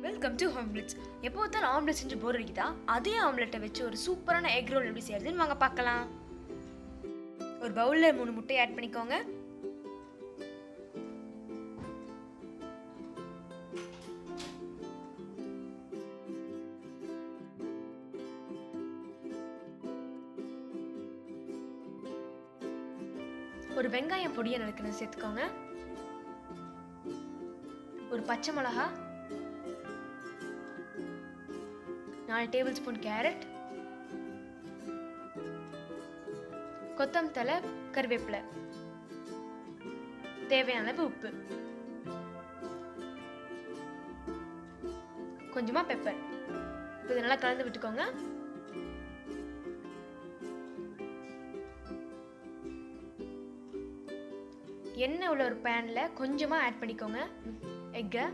welcome to omelettes எப்போ பார்த்தாலும் omelette செஞ்சு போர் அடிக்குதா அதே ஆம்லெட்டை வச்சு ஒரு சூப்பரான எக் ரோல் எப்படி செய்யறதுன்னு வாங்க பார்க்கலாம் ஒரு பவுலில் மூணு முட்டை ஆட் பண்ணிக்கோங்க ஒரு வெங்காயம் பொடியை நறுக்குன்னு சேர்த்துக்கோங்க ஒரு பச்சை மிளகா நாலு டேபிள் ஸ்பூன் கேரட் கொத்தம் தலை கருவேப்பிலை தேவையான அளவு உப்பு கொஞ்சமா பெப்பர் இப்போ இதை நல்லா கலந்து விட்டுக்கோங்க எண்ணெய் உள்ள ஒரு பேனில் கொஞ்சமாக ஆட் பண்ணிக்கோங்க எக்கை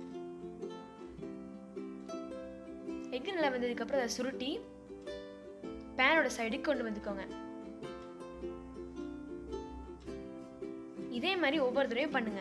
எக்கு நல்லா வந்ததுக்கப்புறம் அதை சுருட்டி பேனோட சைடுக்கு கொண்டு வந்துக்கோங்க இதே மாதிரி ஒவ்வொரு தடவையும் பண்ணுங்க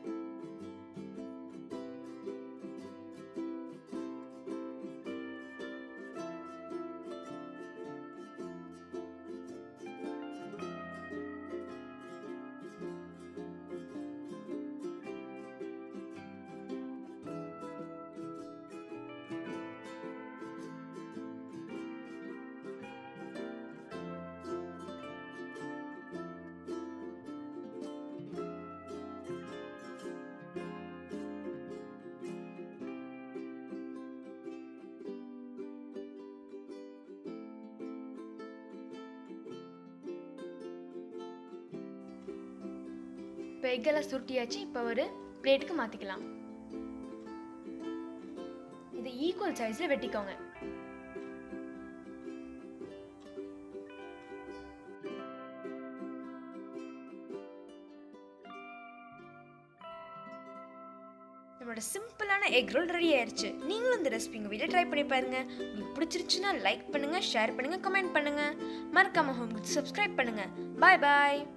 இப்போ எக்கெல்லாம் சுருட்டியாச்சு இப்போ ஒரு பிளேட்டுக்கு மாற்றிக்கலாம் இது ஈக்குவல் சைஸில் வெட்டிக்கோங்க நம்மளோட சிம்பிளான எக் ரோல் ரெடி ஆயிருச்சு நீங்களும் இந்த ரெசிபி உங்கள் வீட்டில் ட்ரை பண்ணி பாருங்க உங்களுக்கு பிடிச்சிருச்சுன்னா லைக் பண்ணுங்க ஷேர் பண்ணுங்க கமெண்ட் பண்ணுங்க மறக்காம ஹோம் சப்ஸ்கிரைப் பண்ணுங்க பாய் பாய்